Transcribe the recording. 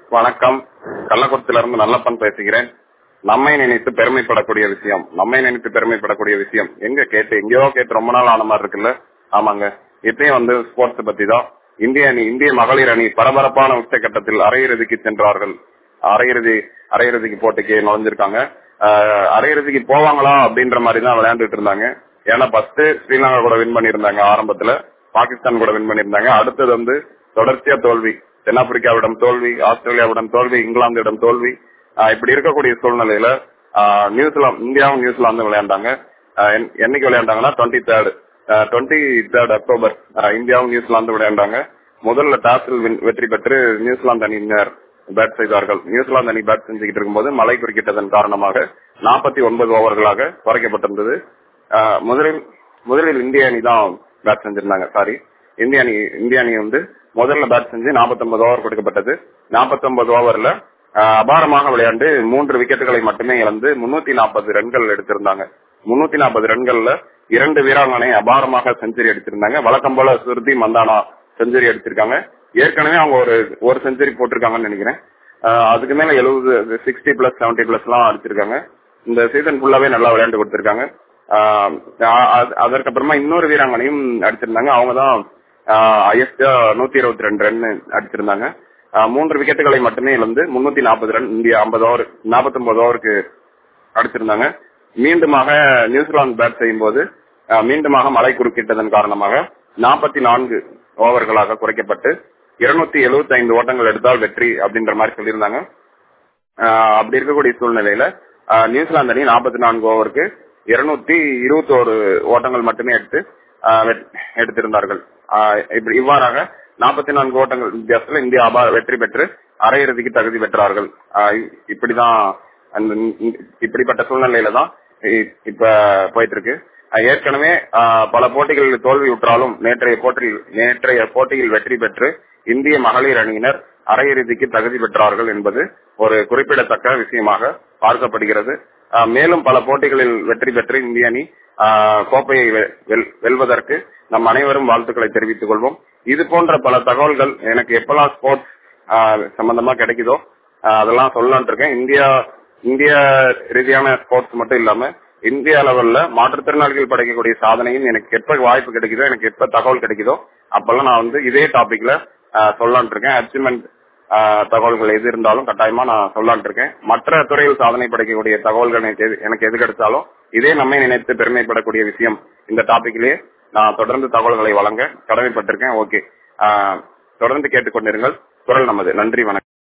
வணக்கம் கள்ளக்குறிச்சியில இருந்து நல்லப்பன் பேசுகிறேன் நம்மை நினைத்து பெருமைப்படக்கூடிய விஷயம் நம்மை நினைத்து பெருமைப்படக்கூடிய விஷயம் எங்க கேட்டு எங்கேயோ கேட்டு ரொம்ப நாள் ஆன மாதிரி இருக்குல்ல ஆமாங்க இப்பயும் வந்து ஸ்போர்ட்ஸ் பத்தி தான் இந்திய அணி இந்திய மகளிர் அணி பரபரப்பான உச்சகட்டத்தில் அரையிறுதிக்கு சென்றார்கள் அரையிறுதி அரையிறுதிக்கு போட்டிக்கு நுழைஞ்சிருக்காங்க ஆஹ் அரையிறுதிக்கு போவாங்களா அப்படின்ற மாதிரி தான் விளையாண்டுட்டு இருந்தாங்க ஏன்னா ஃபர்ஸ்ட் ஸ்ரீலங்கா கூட வின் பண்ணியிருந்தாங்க ஆரம்பத்துல பாகிஸ்தான் கூட வின் பண்ணியிருந்தாங்க அடுத்தது வந்து தொடர்ச்சியா தோல்வி தென்னாப்பிரிக்காவிடம் தோல்வி ஆஸ்திரேலியாவிடம் தோல்வி இங்கிலாந்திடம் தோல்வி ஆஹ் இப்படி இருக்கக்கூடிய சூழ்நிலையில ஆஹ் நியூசிலாந்து இந்தியாவும் நியூசிலாந்து விளையாண்டாங்க ஆஹ் என்- என்னைக்கு விளையாண்டாங்கன்னா twenty third twenty third October ஆஹ் இந்தியாவும் நியூசிலாந்து விளையாண்டாங்க முதல்ல டாஸில் வின்- வெற்றி பெற்று நியூசிலாந்து அணியினர் பேட் செய்தார்கள் நியூசிலாந்து அணி பேட் செஞ்சுக்கிட்டு இருக்கும்போது மழை குறுக்கிட்டதன் காரணமாக நாற்பத்தி ஒன்பது ஓவர்களாக குறைக்கப்பட்டிருந்தது ஆஹ் முதலில் முதலில் இந்திய அணி தான் பேட் செஞ்சிருந்தாங்க சாரி இந்திய அணி இந்திய அணி வந்து முதல்ல பேட் செஞ்சு 49 ஓவர் கொடுக்கப்பட்டது 49 ஓவர்ல ஆஹ் அபாரமாக விளையாண்டு மூன்று விக்கெட்டுகளை மட்டுமே இழந்து முன்னூத்தி நாற்பது ரன்கள் எடுத்திருந்தாங்க முன்னூத்தி நாற்பது ரன்கள்ல இரண்டு வீராங்கனை அபாரமாக செஞ்சுரி அடிச்சிருந்தாங்க வழக்கம் போல சுருதி மந்தானா செஞ்சுரி அடிச்சிருக்காங்க ஏற்கனவே அவங்க ஒரு ஒரு செஞ்சுரி போட்டிருக்காங்கன்னு நினைக்கிறேன் ஆஹ் அதுக்கு மேல எழுபது சிக்ஸ்டி பிளஸ் செவன்டி பிளஸ் எல்லாம் அடிச்சிருக்காங்க இந்த சீசன் ஃபுல்லாவே நல்லா விளையாண்டு கொடுத்திருக்காங்க ஆஹ் அ- அதற்கப்புறமா இன்னொரு வீராங்கனையும் அடிச்சிருந்தாங்க அவங்க தான் ஹையஸ்டா நூத்தி இருபத்தி ரெண்டு ரன் அடிச்சிருந்தாங்க ஆஹ் மூன்று விக்கெட்டுகளை மட்டுமே இழந்து முன்னூத்தி நாற்பது ரன் இந்தியா ஐம்பது ஓவர் நாற்பத்தி ஒன்பது ஓவருக்கு அடிச்சிருந்தாங்க மீண்டுமாக நியூசிலாந்து பேட் செய்யும் போது ஆஹ் மீண்டுமாக மழை குறுக்கிட்டதன் காரணமாக நாற்பத்தி நான்கு ஓவர்களாக குறைக்கப்பட்டு இருநூத்தி எழுபத்தி ஐந்து ஓட்டங்கள் எடுத்தால் வெற்றி அப்படின்ற மாதிரி சொல்லியிருந்தாங்க ஆஹ் அப்படி இருக்கக்கூடிய சூழ்நிலையில ஆஹ் நியூசிலாந்து அணி நாற்பத்தி நான்கு ஓவருக்கு இருநூத்தி இருபத்தோரு ஓட்டங்கள் மட்டுமே எடுத்து ஆஹ் வெ- எடுத்திருந்தார்கள் ஆஹ் இப்படி இவ்வாறாக நாற்பத்தி நான்கு ஓட்டங்கள் வித்தியாசத்துல இந்தியா அபா- வெற்றி பெற்று அரையிறுதிக்கு தகுதி பெற்றார்கள் ஆஹ் இ- இப்படிதான் அந்த இ- இப்படிப்பட்ட சூழ்நிலையில தான் இ- இப்ப போயிட்டு இருக்கு ஆஹ் ஏற்கனவே ஆஹ் பல போட்டிகளில் தோல்வி உற்றாலும் நேற்றைய போட்டியில் நேற்றைய போட்டியில் வெற்றி பெற்று இந்திய மகளிர் அணியினர் அரையிறுதிக்கு தகுதி பெற்றார்கள் என்பது ஒரு குறிப்பிடத்தக்க விஷயமாக பார்க்கப்படுகிறது ஆஹ் மேலும் பல போட்டிகளில் வெற்றி பெற்று இந்திய அணி ஆஹ் கோப்பையை வெ- வெல்- வெல்வதற்கு நம் அனைவரும் வாழ்த்துக்களை தெரிவித்துக் கொள்வோம் இது போன்ற பல தகவல்கள் எனக்கு எப்பெல்லாம் ஸ்போர்ட்ஸ் சம்பந்தமா கிடைக்குதோ ஆஹ் அதெல்லாம் சொல்லலாம்னு இருக்கேன் இந்தியா இந்திய ரீதியான ஸ்போர்ட்ஸ் மட்டும் இல்லாம இந்திய லெவல்ல மாற்றுத்திறனாளிகள் படைக்கக்கூடிய சாதனையும் எனக்கு எப்ப வாய்ப்பு கிடைக்குதோ எனக்கு எப்ப தகவல் கிடைக்குதோ அப்பெல்லாம் நான் வந்து இதே டாபிக்ல சொல்லலாம்னு இருக்கேன் அச்சீவ்மெண்ட் தகவல்கள் எது இருந்தாலும் கட்டாயமா நான் சொல்லலாம்னு இருக்கேன் மற்ற துறையில் சாதனை படைக்கக்கூடிய தகவல்கள் எனக்கு எது- எனக்கு எது கிடைச்சாலும் இதே நம்மை நினைத்து பெருமைப்படக்கூடிய விஷயம் இந்த டாபிக்லயே நான் தொடர்ந்து தகவல்களை வழங்க கடமைப்பட்டிருக்கேன் ஓகே தொடர்ந்து கேட்டுக்கொண்டிருங்கள் குரல் நமது நன்றி வணக்கம்